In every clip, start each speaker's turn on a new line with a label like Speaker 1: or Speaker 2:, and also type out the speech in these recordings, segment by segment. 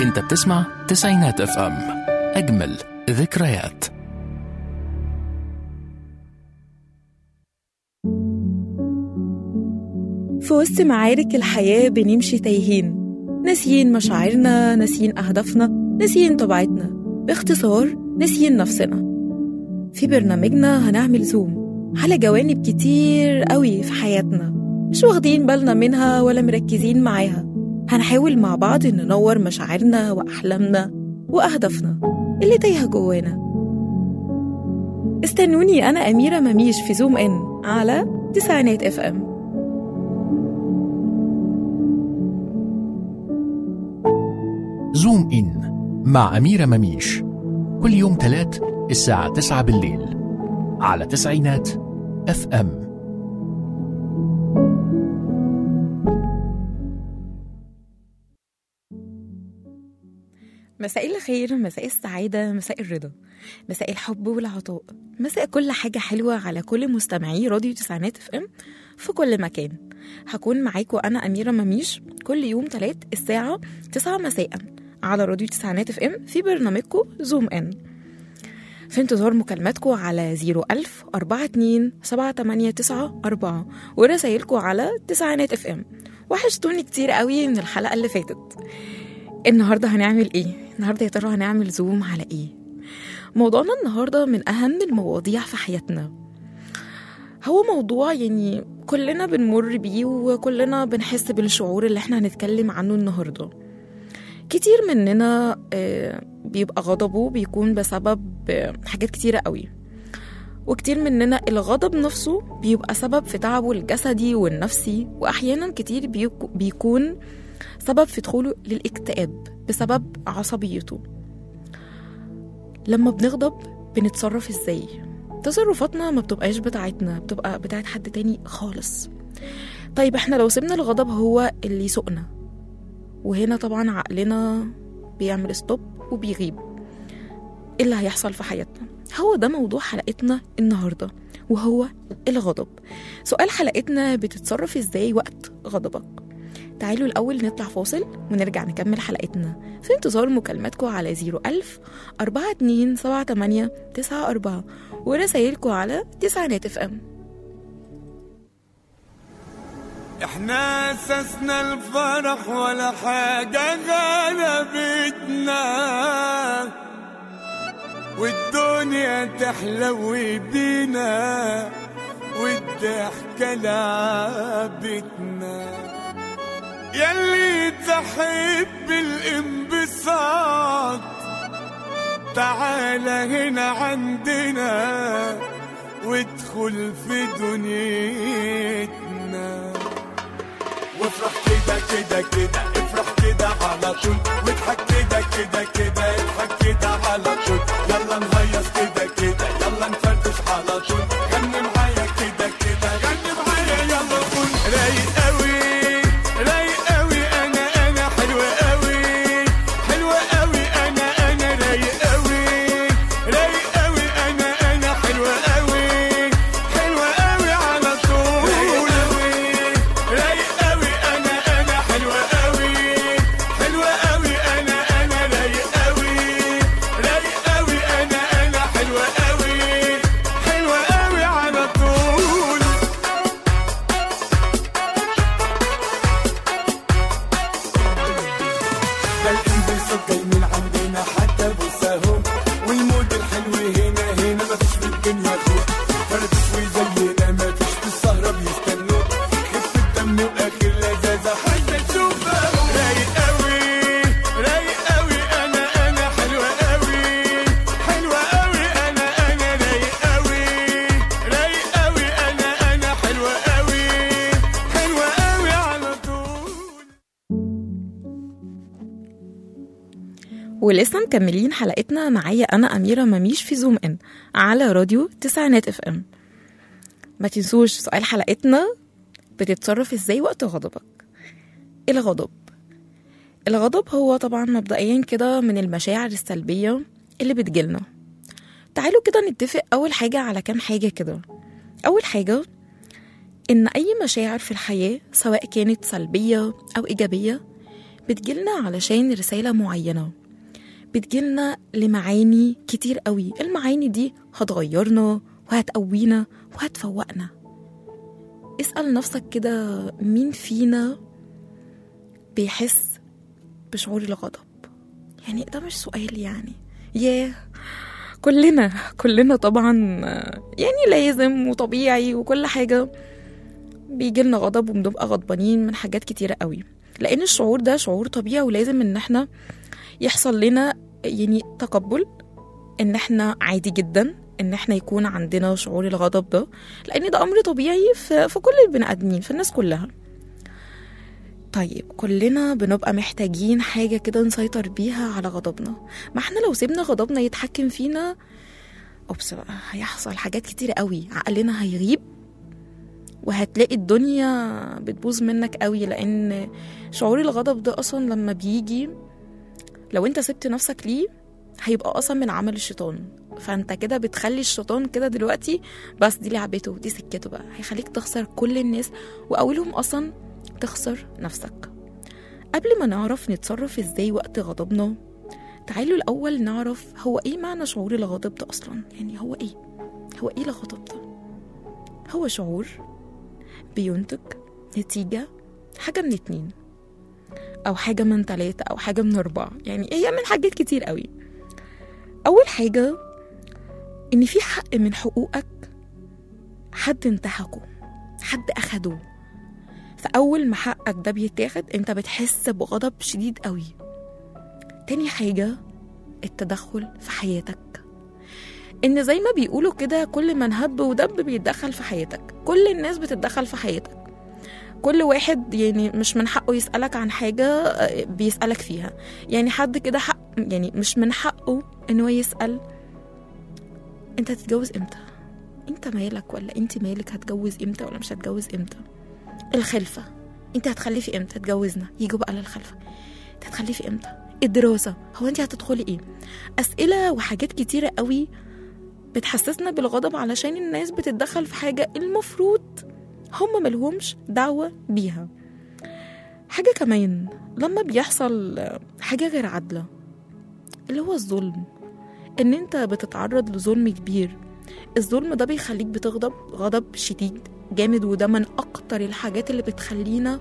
Speaker 1: انت بتسمع تسعينات اف ام اجمل ذكريات
Speaker 2: في وسط معارك الحياة بنمشي تايهين ناسيين مشاعرنا ناسيين أهدافنا ناسيين طبيعتنا باختصار ناسيين نفسنا في برنامجنا هنعمل زوم على جوانب كتير قوي في حياتنا مش واخدين بالنا منها ولا مركزين معاها هنحاول مع بعض ننور مشاعرنا وأحلامنا وأهدافنا اللي تايهة جوانا استنوني أنا أميرة مميش في زوم إن على تسعينات اف ام
Speaker 1: زوم إن مع أميرة مميش كل يوم تلات الساعة تسعة بالليل على تسعينات اف ام
Speaker 2: مساء الخير مساء السعادة مساء الرضا مساء الحب والعطاء مساء كل حاجة حلوة على كل مستمعي راديو تسعينات اف ام في كل مكان هكون معاكم أنا أميرة مميش كل يوم تلات الساعة تسعة مساء على راديو تسعينات اف ام في برنامجكم زوم ان في انتظار مكالماتكم على 01000 42 789 4 ورسايلكم على تسعينات اف ام وحشتوني كتير قوي من الحلقة اللي فاتت النهارده هنعمل ايه النهارده يا ترى هنعمل زوم على ايه موضوعنا النهارده من اهم المواضيع في حياتنا هو موضوع يعني كلنا بنمر بيه وكلنا بنحس بالشعور اللي احنا هنتكلم عنه النهارده كتير مننا آه، بيبقى غضبه بيكون بسبب آه، حاجات كتيرة قوي وكتير مننا الغضب نفسه بيبقى سبب في تعبه الجسدي والنفسي وأحيانا كتير بيكو- بيكون سبب في دخوله للاكتئاب بسبب عصبيته لما بنغضب بنتصرف ازاي تصرفاتنا ما بتبقاش بتاعتنا بتبقى بتاعت حد تاني خالص طيب احنا لو سيبنا الغضب هو اللي يسوقنا وهنا طبعا عقلنا بيعمل ستوب وبيغيب ايه اللي هيحصل في حياتنا هو ده موضوع حلقتنا النهارده وهو الغضب سؤال حلقتنا بتتصرف ازاي وقت غضبك تعالوا الأول نطلع فاصل ونرجع نكمل حلقتنا في انتظار مكالماتكم على 01000 42 78 94 ورسايلكم على تسعينات اف ام
Speaker 3: احنا اسسنا الفرح ولا حاجة غلبتنا والدنيا تحلو بينا والضحكة لعبتنا يلي تحب الانبساط تعال هنا عندنا وادخل في دنيتنا وافرح كده كده كده افرح كده على طول واضحك كده كده كده اضحك كده على طول يلا نهيص كده كده يلا نفرفش على طول غني معايا كده كده غني معايا يلا قول رايق قوي رايق قوي انا انا حلوة قوي حلوة قوي انا انا رايق قوي رايق قوي انا انا حلوة قوي حلوة قوي على طول رايق قوي انا انا حلوة قوي حلوة قوي انا انا رايق قوي رايق قوي انا انا حلوة قوي حلوة قوي على طول ده الانبساط جاي من عندنا حتى بصاهم والمود الحلو هنا هنا مفيش في الدنيا خوف فرفش وزينا مفيش في السهرة بيستنوا خف الدم واخر لذاذة حاجة تشوفها رايق قوي رايق قوي انا انا حلوة قوي حلوة قوي انا انا رايق قوي رايق قوي انا انا حلوة قوي حلوة قوي على طول
Speaker 2: ولسه مكملين حلقتنا معايا انا اميره مميش في زوم ان على راديو تسعينات اف ام ما تنسوش سؤال حلقتنا بتتصرف ازاي وقت غضبك الغضب الغضب هو طبعا مبدئيا كده من المشاعر السلبيه اللي بتجيلنا تعالوا كده نتفق اول حاجه على كام حاجه كده اول حاجه ان اي مشاعر في الحياه سواء كانت سلبيه او ايجابيه بتجيلنا علشان رسالة معينة بتجيلنا لمعاني كتير قوي المعاني دي هتغيرنا وهتقوينا وهتفوقنا اسأل نفسك كده مين فينا بيحس بشعور الغضب يعني ده مش سؤال يعني ياه كلنا كلنا طبعا يعني لازم وطبيعي وكل حاجة بيجيلنا غضب وبنبقى غضبانين من حاجات كتيرة قوي لأن الشعور ده شعور طبيعي ولازم إن احنا يحصل لنا يعني تقبل إن احنا عادي جدا إن احنا يكون عندنا شعور الغضب ده لأن ده أمر طبيعي في, في كل البني آدمين في الناس كلها طيب كلنا بنبقى محتاجين حاجة كده نسيطر بيها على غضبنا ما احنا لو سيبنا غضبنا يتحكم فينا أوبس بقى هيحصل حاجات كتير قوي عقلنا هيغيب وهتلاقي الدنيا بتبوظ منك قوي لأن شعور الغضب ده أصلا لما بيجي لو انت سبت نفسك ليه هيبقى أصلا من عمل الشيطان فانت كده بتخلي الشيطان كده دلوقتي بس دي لعبته دي سكته بقى هيخليك تخسر كل الناس وأولهم أصلا تخسر نفسك قبل ما نعرف نتصرف ازاي وقت غضبنا تعالوا الأول نعرف هو ايه معنى شعور الغضب ده أصلا يعني هو ايه هو ايه الغضب ده هو شعور بينتج نتيجة حاجة من اتنين أو حاجة من تلاتة أو حاجة من أربعة يعني هي من حاجات كتير قوي أول حاجة إن في حق من حقوقك حد انتهكه حد أخده فأول ما حقك ده بيتاخد أنت بتحس بغضب شديد قوي تاني حاجة التدخل في حياتك إن زي ما بيقولوا كده كل من هب ودب بيتدخل في حياتك كل الناس بتتدخل في حياتك كل واحد يعني مش من حقه يسألك عن حاجة آه، بيسألك فيها يعني حد كده حق يعني مش من حقه إن هو يسأل أنت هتتجوز إمتى أنت مالك ولا أنت مالك هتجوز إمتى ولا مش هتجوز إمتى الخلفة انت هتخلفي امتى اتجوزنا يجوا بقى للخلفة انت هتخلفي امتى الدراسة هو انت هتدخلي ايه اسئلة وحاجات كتيرة قوي بتحسسنا بالغضب علشان الناس بتتدخل في حاجة المفروض هم ملهمش دعوة بيها حاجة كمان لما بيحصل حاجة غير عادلة اللي هو الظلم ان انت بتتعرض لظلم كبير الظلم ده بيخليك بتغضب غضب شديد جامد وده من اكتر الحاجات اللي بتخلينا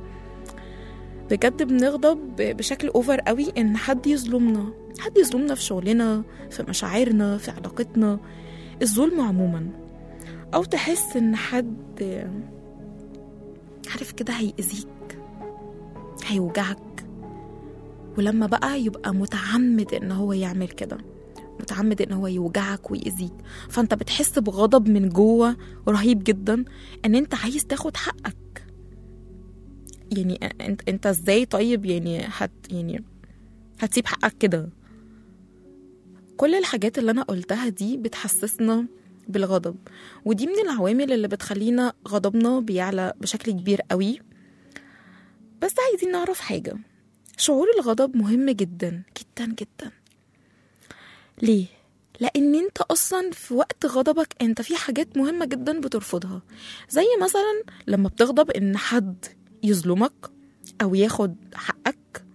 Speaker 2: بجد بنغضب ب- بشكل اوفر قوي ان حد يظلمنا حد يظلمنا في شغلنا في مشاعرنا في علاقتنا الظلم عموما او تحس ان حد عارف كده هيأذيك هيوجعك ولما بقى يبقى متعمد ان هو يعمل كده متعمد ان هو يوجعك ويأذيك فانت بتحس بغضب من جوه رهيب جدا ان انت عايز تاخد حقك يعني انت انت ازاي طيب يعني هت يعني هتسيب حقك كده كل الحاجات اللي انا قلتها دي بتحسسنا بالغضب ودي من العوامل اللي بتخلينا غضبنا بيعلى بشكل كبير قوي بس عايزين نعرف حاجة شعور الغضب مهم جدا جدا جدا ليه؟ لأن أنت أصلا في وقت غضبك أنت في حاجات مهمة جدا بترفضها زي مثلا لما بتغضب إن حد يظلمك أو ياخد حقك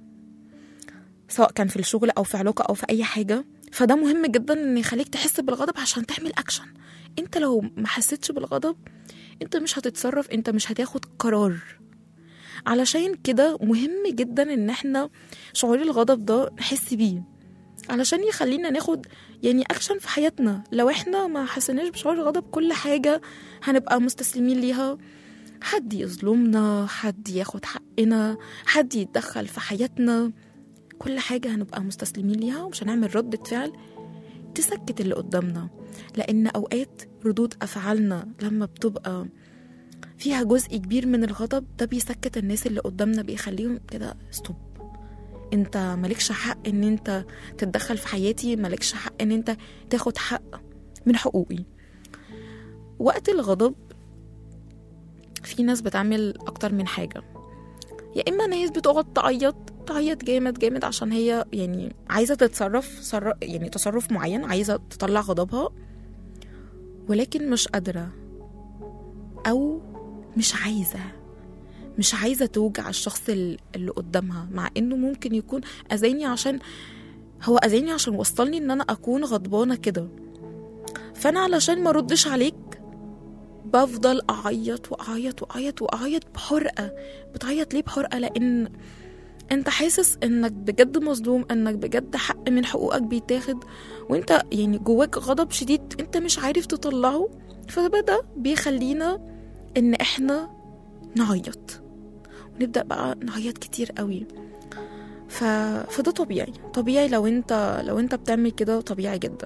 Speaker 2: سواء كان في الشغل أو في علاقة أو في أي حاجة فده مهم جدا إن يخليك تحس بالغضب عشان تعمل أكشن أنت لو ما حسيتش بالغضب أنت مش هتتصرف أنت مش هتاخد قرار علشان كده مهم جدا إن احنا شعور الغضب ده نحس بيه علشان يخلينا ناخد يعني اكشن في حياتنا لو احنا ما حسيناش بشعور الغضب كل حاجة هنبقى مستسلمين ليها حد يظلمنا حد ياخد حقنا حد يتدخل في حياتنا كل حاجة هنبقى مستسلمين ليها ومش هنعمل ردة فعل تسكت اللي قدامنا لأن أوقات ردود أفعالنا لما بتبقى فيها جزء كبير من الغضب ده بيسكت الناس اللي قدامنا بيخليهم كده ستوب انت مالكش حق ان انت تتدخل في حياتي مالكش حق ان انت تاخد حق من حقوقي وقت الغضب في ناس بتعمل اكتر من حاجة يا اما ناس بتقعد تعيط تعيط جامد جامد عشان هي يعني عايزة تتصرف صر... يعني تصرف معين عايزة تطلع غضبها ولكن مش قادرة او مش عايزة مش عايزة توجع الشخص ال- اللي قدامها مع انه ممكن يكون اذاني عشان هو اذاني عشان وصلني ان انا اكون غضبانة كده فانا علشان ما ردش عليك بفضل اعيط واعيط واعيط واعيط بحرقة بتعيط ليه بحرقة لان انت حاسس انك بجد مظلوم انك بجد حق من حقوقك بيتاخد وانت يعني جواك غضب شديد انت مش عارف تطلعه فبدا بيخلينا ان احنا نعيط ونبدا بقى نعيط كتير قوي ف... فده طبيعي طبيعي لو انت لو انت بتعمل كده طبيعي جدا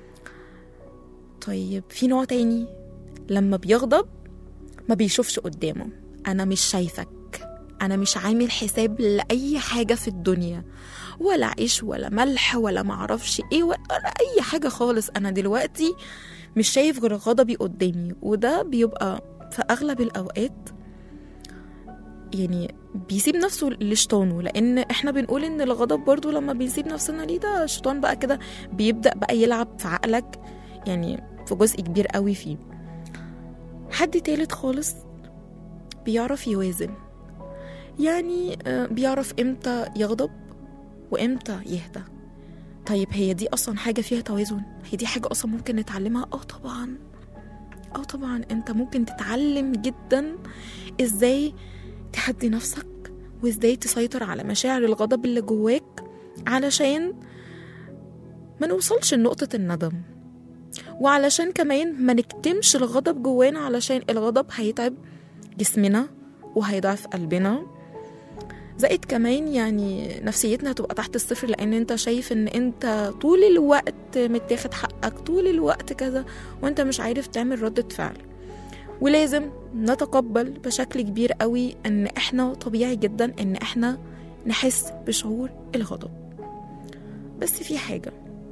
Speaker 2: طيب في نوع تاني لما بيغضب ما بيشوفش قدامه انا مش شايفك انا مش عامل حساب لاي حاجه في الدنيا ولا عيش ولا ملح ولا معرفش ايه ولا اي حاجه خالص انا دلوقتي مش شايف غير غضبي قدامي وده بيبقى في اغلب الاوقات يعني بيسيب نفسه لشيطانه لان احنا بنقول ان الغضب برضو لما بنسيب نفسنا ليه ده الشيطان بقى كده بيبدا بقى يلعب في عقلك يعني في جزء كبير قوي فيه حد تالت خالص بيعرف يوازن يعني آه، بيعرف امتى يغضب وامتى يهدى طيب هي دي اصلا حاجه فيها توازن هي دي حاجه اصلا ممكن نتعلمها اه طبعا اه طبعا انت ممكن تتعلم جدا ازاي تهدي نفسك وازاي تسيطر على مشاعر الغضب اللي جواك علشان ما نوصلش لنقطة الندم وعلشان كمان ما نكتمش الغضب جوانا علشان الغضب هيتعب جسمنا وهيضعف قلبنا زائد كمان يعني نفسيتنا هتبقى تحت الصفر لان انت شايف ان انت طول الوقت متاخد حقك طول الوقت كذا وانت مش عارف تعمل ردة فعل ولازم نتقبل بشكل كبير قوي ان احنا طبيعي جدا ان احنا نحس بشعور الغضب بس في حاجة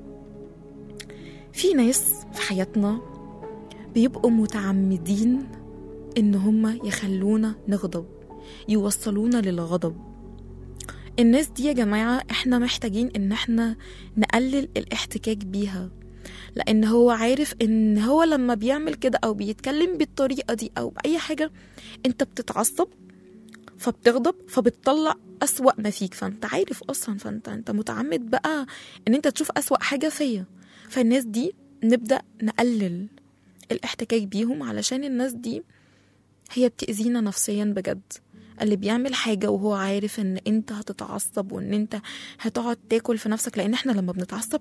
Speaker 2: في ناس في حياتنا بيبقوا متعمدين ان هما يخلونا نغضب يوصلونا للغضب الناس دي يا جماعة احنا محتاجين ان احنا نقلل الاحتكاك بيها لان هو عارف ان هو لما بيعمل كده او بيتكلم بالطريقة دي او بأي حاجة انت بتتعصب فبتغضب فبتطلع أسوأ ما فيك فانت عارف اصلا فانت انت متعمد بقى ان انت تشوف أسوأ حاجة فيا فالناس دي نبدأ نقلل الاحتكاك بيهم علشان الناس دي هي بتأذينا نفسيا بجد اللي بيعمل حاجة وهو عارف ان انت هتتعصب وان انت هتقعد تاكل في نفسك لان احنا لما بنتعصب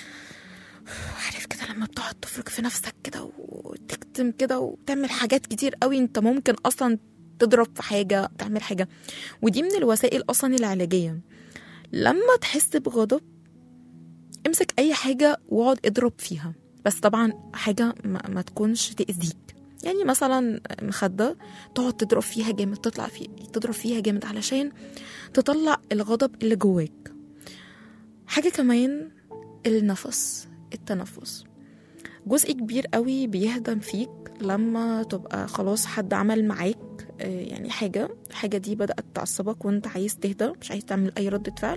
Speaker 2: عارف كده لما بتقعد تفرك في نفسك كده وتكتم كده وتعمل حاجات كتير قوي انت ممكن اصلا تضرب في حاجة تعمل حاجة ودي من الوسائل اصلا العلاجية لما تحس بغضب امسك اي حاجة واقعد اضرب فيها بس طبعا حاجة ما, ما تكونش تأذيك يعني مثلا مخدة تقعد تضرب فيها جامد تطلع في تضرب فيها جامد علشان تطلع الغضب اللي جواك حاجة كمان النفس التنفس جزء كبير قوي بيهدم فيك لما تبقى خلاص حد عمل معاك آه، يعني حاجة الحاجة دي بدأت تعصبك وانت عايز تهدى مش عايز تعمل أي ردة فعل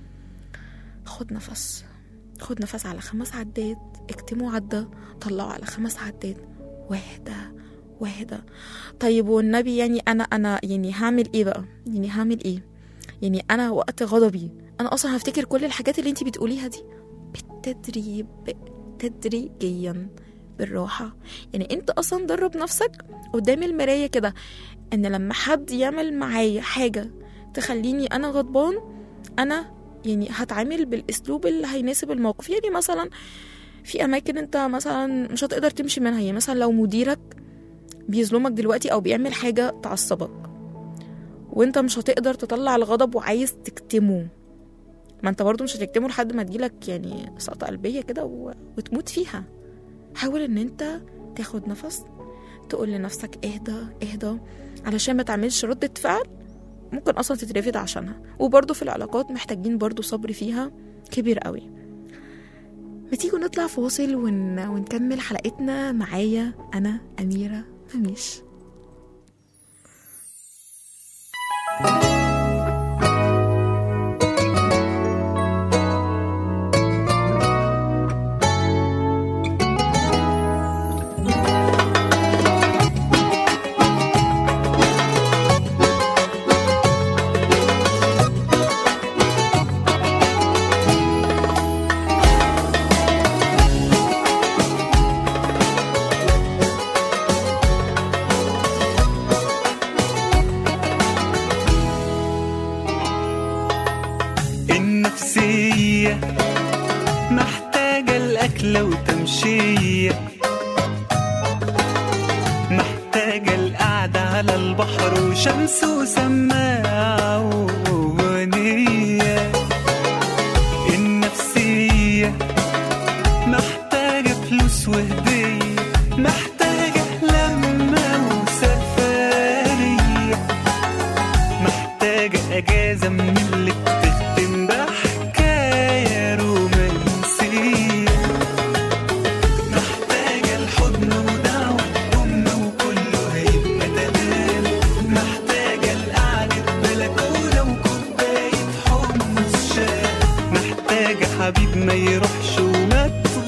Speaker 2: خد نفس خد نفس على خمس عدات اكتمه عدة طلعه على خمس عدات واهدى واهدى طيب والنبي يعني انا انا يعني هعمل ايه بقى يعني هعمل ايه يعني انا وقت غضبي انا اصلا هفتكر كل الحاجات اللي انت بتقوليها دي بالتدريب تدريجيا بالراحة يعني انت اصلا درب نفسك قدام المراية كده ان لما حد يعمل معايا حاجة تخليني انا غضبان انا يعني هتعامل بالاسلوب اللي هيناسب الموقف يعني مثلا في اماكن انت مثلا مش هتقدر تمشي منها يعني مثلا لو مديرك بيظلمك دلوقتي او بيعمل حاجه تعصبك وانت مش هتقدر تطلع الغضب وعايز تكتمه ما انت برضو مش هتكتمه لحد ما تجيلك يعني سقطة قلبية كده و... وتموت فيها حاول ان انت تاخد نفس تقول لنفسك اهدى اهدى علشان ما تعملش ردة فعل ممكن اصلا تترفض عشانها وبرضو في العلاقات محتاجين برضو صبر فيها كبير قوي ما تيجوا نطلع فاصل ون... ونكمل حلقتنا معايا انا اميره مميش
Speaker 4: نفسية محتاجة الأكلة وتمشية محتاجة القعدة على البحر وشمس وسماعة وأغنية النفسية محتاجة فلوس وهدية محتاجة لمة وسفرية محتاجة أجازة من اللي بتختم بحكاية رومانسية محتاجة الحضن ودعوة أم وكله هيبقى تمام محتاجة القعدة بلكونة وكوباية حمص شاي محتاجة حبيب ما يروحش وما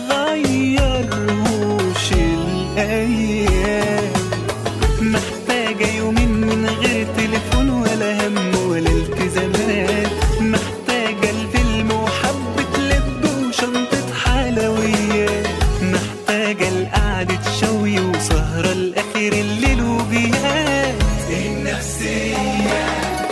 Speaker 4: تغيرهوش الأيام محتاجة يومين من غير تليفون ولا هم ولا التزامات محتاجة الفيلم وحبة لب وشنطة حلويات محتاجة القعدة شوي وسهرة لآخر الليل وبيات النفسية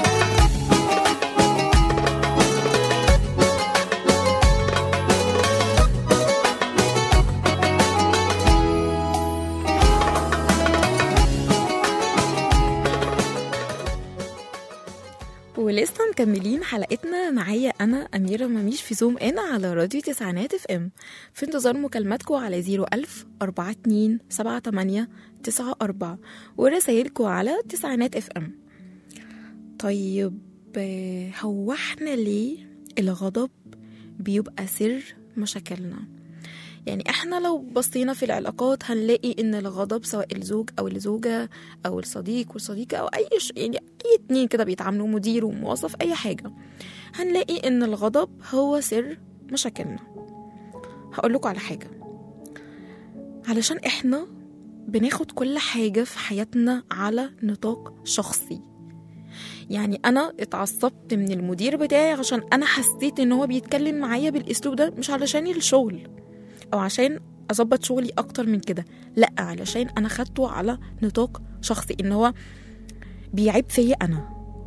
Speaker 2: ولسه مكملين حلقتنا معايا انا اميره مميش في زوم ان على راديو تسعينات اف ام في انتظار مكالماتكم على 01000 42 78 94 ورسايلكم على تسعينات اف ام طيب آه، هو احنا ليه الغضب بيبقى سر مشاكلنا يعني احنا لو بصينا في العلاقات هنلاقي ان الغضب سواء الزوج او الزوجة او الصديق والصديقة او اي ش... يعني اي اتنين كده بيتعاملوا مدير وموظف اي حاجة هنلاقي ان الغضب هو سر مشاكلنا هقول لكم على حاجة علشان احنا بناخد كل حاجة في حياتنا على نطاق شخصي يعني انا اتعصبت من المدير بتاعي عشان انا حسيت ان هو بيتكلم معايا بالاسلوب ده مش علشان الشغل او عشان اظبط شغلي اكتر من كده لا علشان انا خدته على نطاق شخصي ان هو بيعيب فيا انا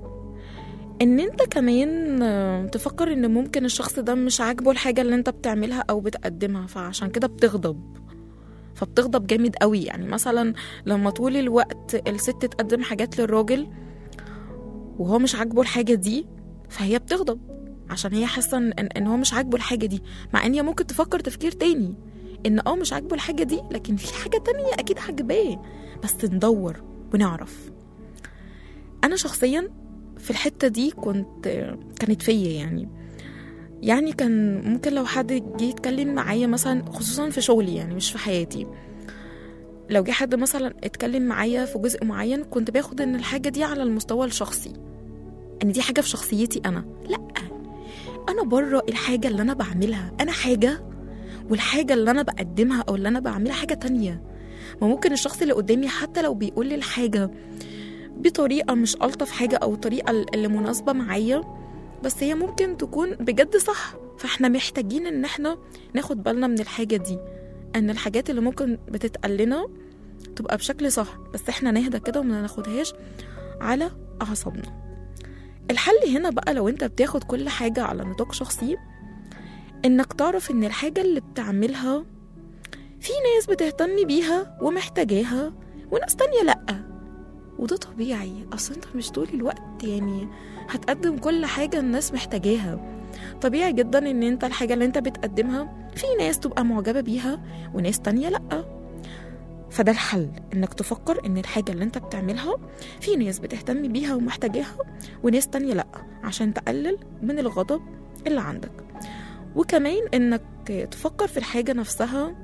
Speaker 2: ان انت كمان آه، تفكر ان ممكن الشخص ده مش عاجبه الحاجه اللي انت بتعملها او بتقدمها فعشان كده بتغضب فبتغضب جامد قوي يعني مثلا لما طول الوقت الست تقدم حاجات للراجل وهو مش عاجبه الحاجه دي فهي بتغضب عشان هي حاسه ان إن- ان هو مش عاجبه الحاجه دي مع ان هي ممكن تفكر تفكير تاني ان اه مش عاجبه الحاجه دي لكن في حاجه تانية اكيد عاجباه بس ندور ونعرف انا شخصيا في الحته دي كنت كانت فيا يعني يعني كان ممكن لو حد جه يتكلم معايا مثلا خصوصا في شغلي يعني مش في حياتي لو جه حد مثلا اتكلم معايا في جزء معين كنت باخد ان الحاجه دي على المستوى الشخصي ان دي حاجه في شخصيتي انا لا انا بره الحاجه اللي انا بعملها انا حاجه والحاجه اللي انا بقدمها او اللي انا بعملها حاجه تانية ما ممكن الشخص اللي قدامي حتى لو بيقول لي الحاجه بطريقه مش الطف حاجه او الطريقه اللي مناسبه معايا بس هي ممكن تكون بجد صح فاحنا محتاجين ان احنا ناخد بالنا من الحاجه دي ان الحاجات اللي ممكن بتتقال لنا تبقى بشكل صح بس احنا نهدى كده وما ناخدهاش على اعصابنا الحل هنا بقى لو انت بتاخد كل حاجة على نطاق شخصي انك تعرف ان الحاجة اللي بتعملها في ناس بتهتم بيها ومحتاجاها وناس تانية لأ وده طبيعي اصل انت مش طول الوقت يعني هتقدم كل حاجة الناس محتاجاها طبيعي جدا ان انت الحاجة اللي انت بتقدمها في ناس تبقى معجبة بيها وناس تانية لأ فده الحل انك تفكر ان الحاجة اللي انت بتعملها في ناس بتهتم بيها ومحتاجاها وناس تانية لأ عشان تقلل من الغضب اللي عندك وكمان انك تفكر في الحاجة نفسها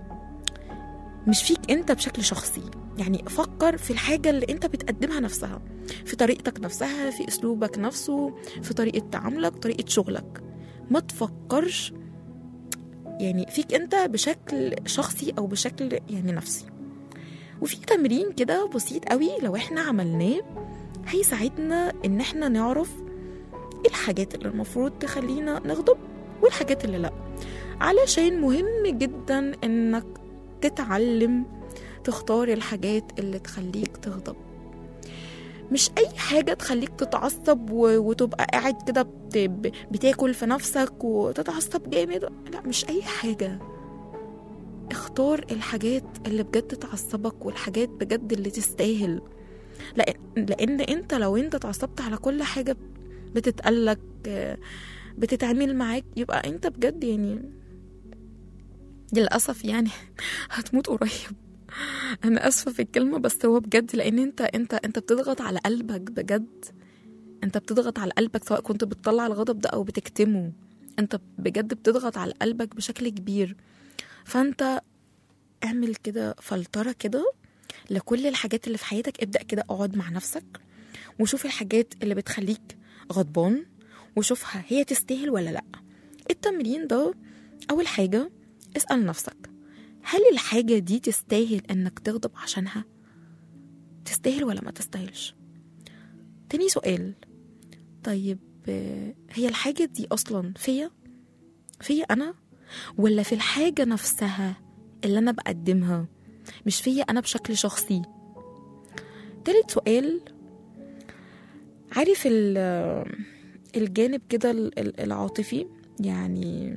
Speaker 2: مش فيك انت بشكل شخصي يعني فكر في الحاجة اللي انت بتقدمها نفسها في طريقتك نفسها في اسلوبك نفسه في طريقة تعاملك طريقة شغلك ما تفكرش يعني فيك انت بشكل شخصي او بشكل يعني نفسي وفي تمرين كده بسيط قوي لو احنا عملناه هيساعدنا ان احنا نعرف ايه الحاجات اللي المفروض تخلينا نغضب والحاجات اللي لا علشان مهم جدا انك تتعلم تختار الحاجات اللي تخليك تغضب مش اي حاجه تخليك تتعصب و... وتبقى قاعد كده بت... ب- بتاكل في نفسك وتتعصب جامد لا مش اي حاجه اختار الحاجات اللي بجد تعصبك والحاجات بجد اللي تستاهل لأن, لان انت لو انت اتعصبت على كل حاجه بتتقلك آه، بتتعامل معاك يبقى انت بجد يعني للاسف يعني هتموت قريب انا اسفه في الكلمه بس هو بجد لان انت انت انت بتضغط على قلبك بجد انت بتضغط على قلبك سواء كنت بتطلع الغضب ده او بتكتمه انت بجد بتضغط على قلبك بشكل كبير فانت اعمل كده فلترة كده لكل الحاجات اللي في حياتك ابدأ كده اقعد مع نفسك وشوف الحاجات اللي بتخليك غضبان وشوفها هي تستاهل ولا لا التمرين ده اول حاجة اسأل نفسك هل الحاجة دي تستاهل انك تغضب عشانها تستاهل ولا ما تستاهلش تاني سؤال طيب آه، هي الحاجة دي أصلا فيا فيا أنا ولا في الحاجة نفسها اللي أنا بقدمها مش فيا أنا بشكل شخصي تالت سؤال عارف ال- الجانب كده ال- ال- العاطفي يعني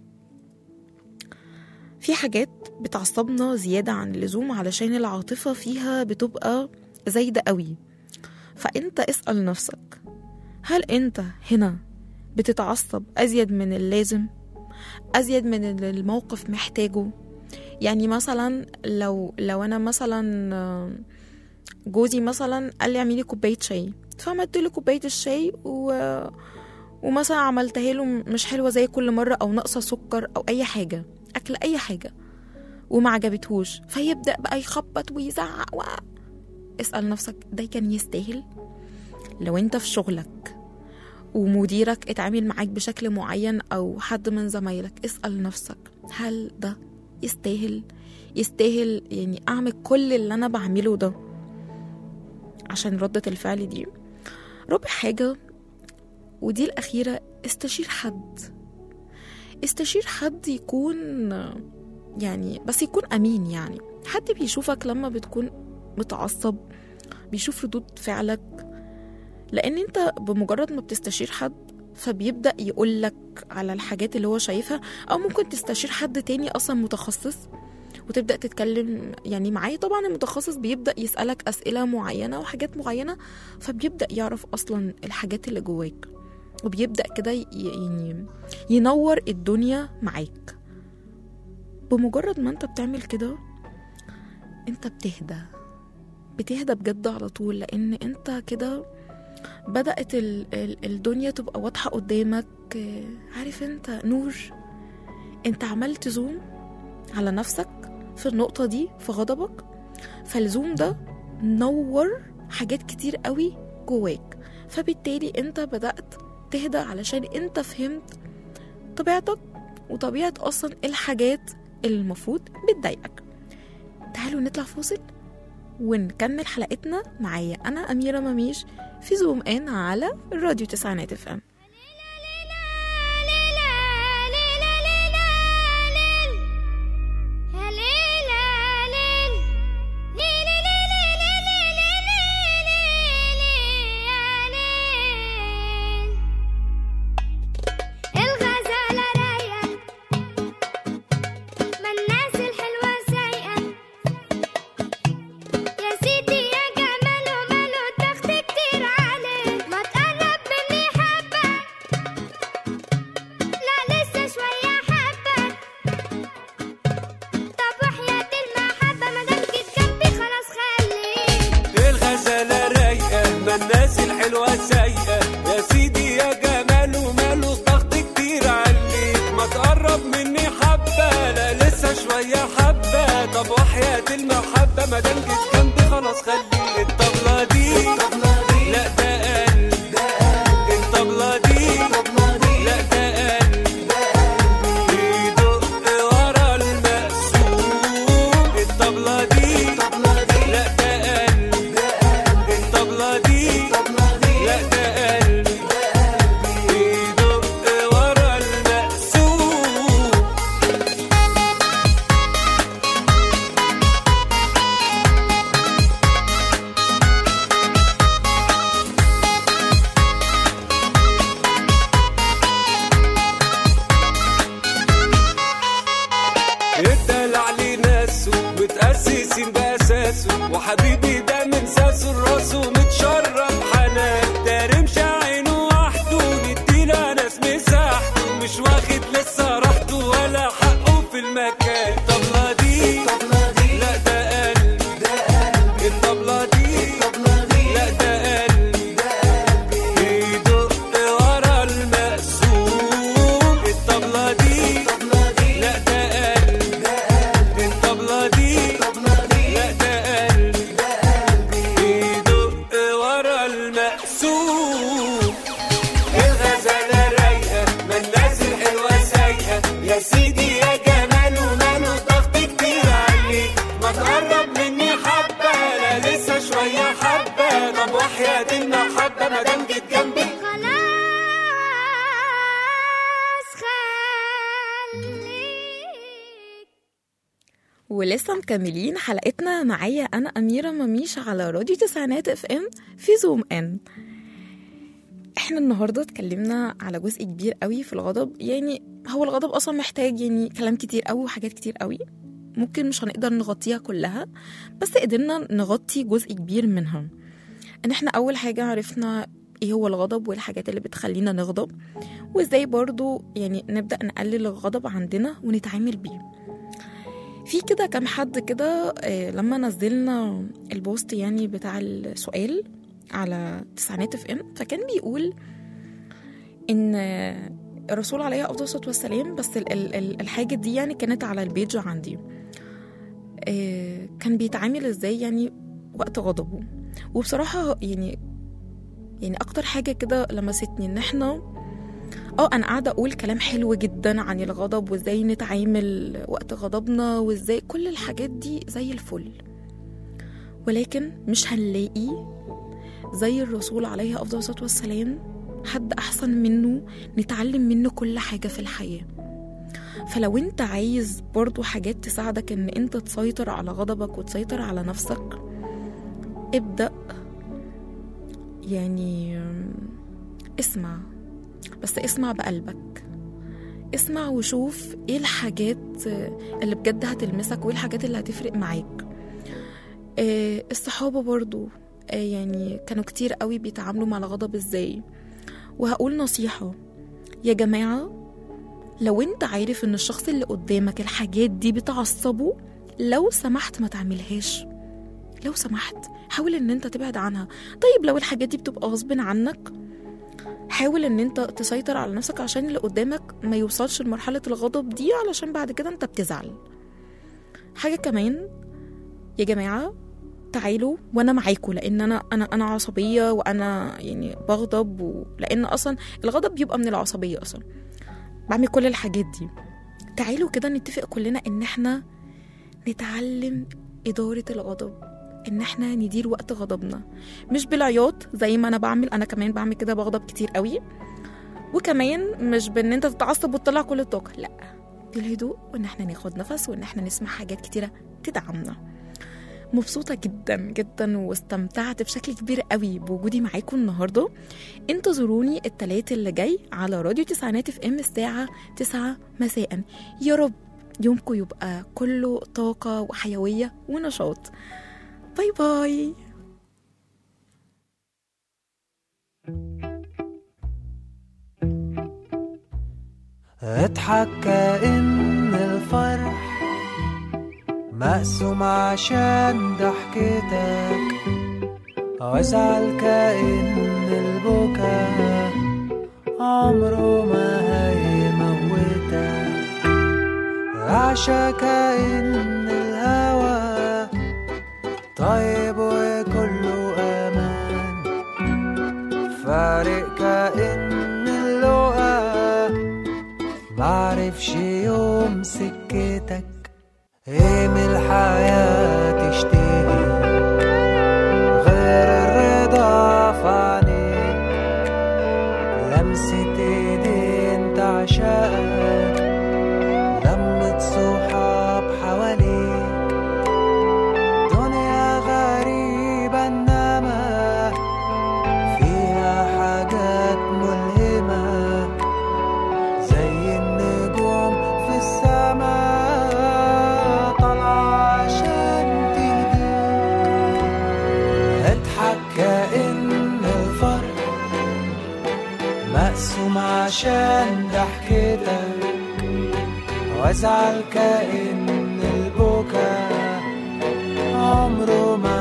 Speaker 2: في حاجات بتعصبنا زيادة عن اللزوم علشان العاطفة فيها بتبقى زايدة قوي فأنت اسأل نفسك هل أنت هنا بتتعصب أزيد من اللازم أزيد من اللي الموقف محتاجه يعني مثلا لو لو أنا مثلا آه، جوزي مثلا قال لي اعملي كوباية شاي فعملت له كوباية الشاي و... ومثلا عملتها له مش حلوة زي كل مرة أو ناقصة سكر أو أي حاجة أكل أي حاجة وما عجبتهوش فيبدأ بقى يخبط ويزعق و... اسأل نفسك ده كان يستاهل لو انت في شغلك ومديرك اتعامل معاك بشكل معين او حد من زمايلك اسأل نفسك هل ده يستاهل يستاهل يعني اعمل كل اللي انا بعمله ده عشان ردة الفعل دي رابع حاجة ودي الأخيرة استشير حد استشير حد يكون يعني بس يكون أمين يعني حد بيشوفك لما بتكون متعصب بيشوف ردود فعلك لأن أنت بمجرد ما بتستشير حد فبيبدأ يقولك على الحاجات اللي هو شايفها أو ممكن تستشير حد تاني أصلا متخصص وتبدأ تتكلم يعني معاه طبعا المتخصص بيبدأ يسألك أسئلة معينة وحاجات معينة فبيبدأ يعرف أصلا الحاجات اللي جواك وبيبدأ كده ي- يعني ينور الدنيا معاك بمجرد ما انت بتعمل كده انت بتهدى بتهدى بجد على طول لان انت كده بدأت ال ال الدنيا تبقى واضحة قدامك آه، عارف انت نور انت عملت زوم على نفسك في النقطة دي في غضبك فالزوم ده نور حاجات كتير قوي جواك فبالتالي انت بدأت تهدى علشان انت فهمت طبيعتك وطبيعة أصلا الحاجات اللي المفروض بتضايقك تعالوا نطلع فاصل ونكمل حلقتنا معايا أنا أميرة مميش في زوم إن على راديو تسعينات اف ام
Speaker 5: الغزالة رايقة ما الناس الحلوة سايقة يا سيدي يا جمال وماله تخت كتير عليه ما تقرب مني حبة لا لسه شوية حبة طب وحياة المحبة مادام جيت جنبي خلاص خليك
Speaker 3: الغزالة رايقة ما الناس الحلوة سايقة يا سيدي يا جمال وماله ضغط كتير عليك ما تقرب مني حبة لا لسه شوية حبة طب وحياة المحبة ما دام جيت جنبي خلاص خليك الطبلة دي لا ده قلب الطبلة دي لا ده قلب بيدق ورا المقسوم الطبلة دي لا ده قلب الطبلة دي لا ده قلبي بيدق ورا المقسوم
Speaker 6: حبيبي ده من ساس الراس ومتشرب حنان ده رمش عينه وحده نديله ناس مساحته مش واخد لسه راحته ولا حقه في المكان الطبلة دي لا ده قلبي الطبلة دي لا ده قلبي بيدق ورا المقسوم الطبلة دي لا ده قلبي الطبلة دي لا ده قلبي بيدق ورا المقسوم الغزالة رايقة ما الناس الحلوة سايقة يا سيدي يا جمال وماله ضغط كتير عليك ما تقرب مني حبة لا لسه شوية حبة طب وحياة المحبة ما دام جيت جنبي
Speaker 5: خلاص خليك
Speaker 2: ولسه مكملين حلقتنا معايا انا اميره مميش على راديو تسعينات اف ام في زوم ان احنا النهارده اتكلمنا على جزء كبير قوي في الغضب يعني هو الغضب اصلا محتاج يعني كلام كتير قوي وحاجات كتير قوي ممكن مش هنقدر نغطيها كلها بس قدرنا نغطي جزء كبير منها ان احنا اول حاجه عرفنا ايه هو الغضب والحاجات اللي بتخلينا نغضب وازاي برضو يعني نبدا نقلل الغضب عندنا ونتعامل بيه في كده كام حد كده آه، لما نزلنا البوست يعني بتاع السؤال على تسعينات اف ام فكان بيقول ان آه، الرسول عليه افضل الصلاه والسلام بس ال- ال- ال- الحاجه دي يعني كانت على البيج عندي آه، كان بيتعامل ازاي يعني وقت غضبه وبصراحه يعني يعني اكتر حاجه كده لمستني ان احنا اه انا قاعده اقول كلام حلو جدا عن الغضب وازاي نتعامل وقت غضبنا وازاي كل الحاجات دي زي الفل ولكن مش هنلاقي زي الرسول عليه افضل الصلاه والسلام حد احسن منه نتعلم منه كل حاجه في الحياه فلو انت عايز برضو حاجات تساعدك ان انت تسيطر على غضبك وتسيطر على نفسك ابدأ يعني اسمع بس اسمع بقلبك اسمع وشوف ايه الحاجات اللي بجد هتلمسك وايه الحاجات اللي هتفرق معاك آه، الصحابة برضو آه، يعني كانوا كتير قوي بيتعاملوا مع الغضب ازاي وهقول نصيحة يا جماعة لو انت عارف ان الشخص اللي قدامك الحاجات دي بتعصبه لو سمحت ما تعملهاش لو سمحت حاول ان انت تبعد عنها طيب لو الحاجات دي بتبقى غصب عنك حاول ان انت تسيطر على نفسك عشان اللي قدامك ما يوصلش لمرحلة الغضب دي علشان بعد كده انت بتزعل حاجة كمان يا جماعة تعالوا وانا معاكم لان انا انا انا عصبيه وانا يعني بغضب و... لان اصلا الغضب بيبقى من العصبيه اصلا بعمل كل الحاجات دي تعالوا كده نتفق كلنا ان احنا نتعلم اداره الغضب ان احنا ندير وقت غضبنا مش بالعياط زي ما انا بعمل انا كمان بعمل كده بغضب كتير قوي وكمان مش بان انت تتعصب وتطلع كل الطاقه لا بالهدوء وان احنا ناخد نفس وان احنا نسمع حاجات كتيره تدعمنا مبسوطة جدا جدا واستمتعت بشكل كبير قوي بوجودي معاكم النهاردة انتظروني التلات اللي جاي على راديو تسعينات اف ام الساعة تسعة مساء يا رب يومكم يبقى كله طاقة وحيوية ونشاط باي باي
Speaker 4: اضحك كأن الفرح مقسوم عشان ضحكتك وازعل كأن البكا عمره ما هيموتك عشا كأن الهوى طيب وكله أمان فارق كأن اللقا معرفش يوم سكتك ايه من الحياة تشتهي غير الرضا في عينيك لمسة ايدين تعشقك لمة صحاب حواليك دنيا غريبة انما فيها حاجات ملهمة زي النجوم في السماء طالعة عشان تهديك عشان ضحكتك وازعل كأن البكا عمره ما